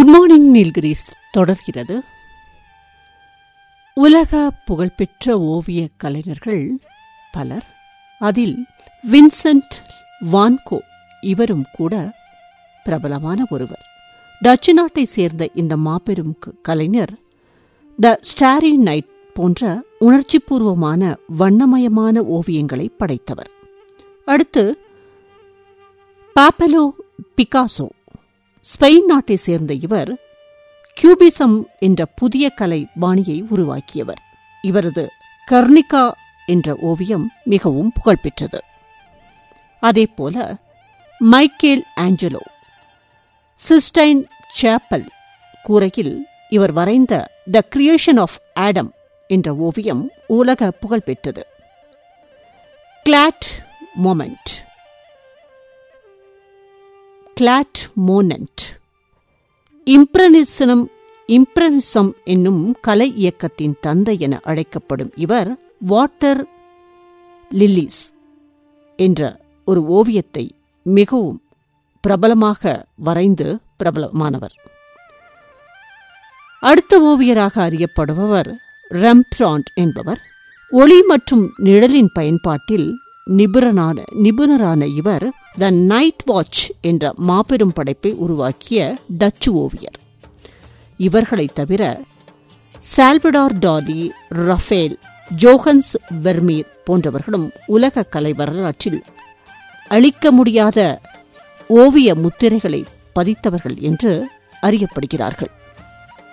good morning Nilgiris தொடர்கிறது உலக புகழ்பெற்ற ஓவிய கலைஞர்கள் பலர் அதில் வின்சென்ட் வான்கோ இவரும் கூட பிரபலமான ஒருவர் டச்சு நாட்டை சேர்ந்த இந்த மாபெரும் க- கலைஞர் த ஸ்டாரி நைட் போன்ற உணர்ச்சிபூர்வமான வண்ணமயமான ஓவியங்களை படைத்தவர் அடுத்து பாப்பலோ பிகாசோ ஸ்பெயின் நாட்டை சேர்ந்த இவர் கியூபிசம் என்ற புதிய கலை பாணியை உருவாக்கியவர் இவரது கர்னிகா என்ற ஓவியம் மிகவும் புகழ்பெற்றது அதேபோல மைக்கேல் ஆஞ்சலோ சிஸ்டைன் சேப்பல் கூரையில் இவர் வரைந்த த கிரியேஷன் ஆஃப் ஆடம் என்ற ஓவியம் உலக புகழ்பெற்றது கிளாட் மொமெண்ட் கிளாட் மோனன்ட் இம்ப்ரனிசனம் இம்ப்ரனிசம் என்னும் கலை இயக்கத்தின் தந்தை என அழைக்கப்படும் இவர் வாட்டர் லில்லிஸ் என்ற ஒரு ஓவியத்தை மிகவும் பிரபலமாக வரைந்து பிரபலமானவர் அடுத்த ஓவியராக அறியப்படுபவர் ரெம்பிராண்ட் என்பவர் ஒளி மற்றும் நிழலின் பயன்பாட்டில் நிபுணரான நிபுணரான இவர் த நைட் வாட்ச் என்ற மாபெரும் படைப்பை உருவாக்கிய டச்சு ஓவியர் இவர்களைத் தவிர Salvador Dali Raphael Johannes Vermeer போன்றவர்களும் உலக கலை வரலாற்றில் அழிக்க முடியாத ஓவிய முத்திரைகளை பதித்தவர்கள் என்று அறியப்படுகிறார்கள்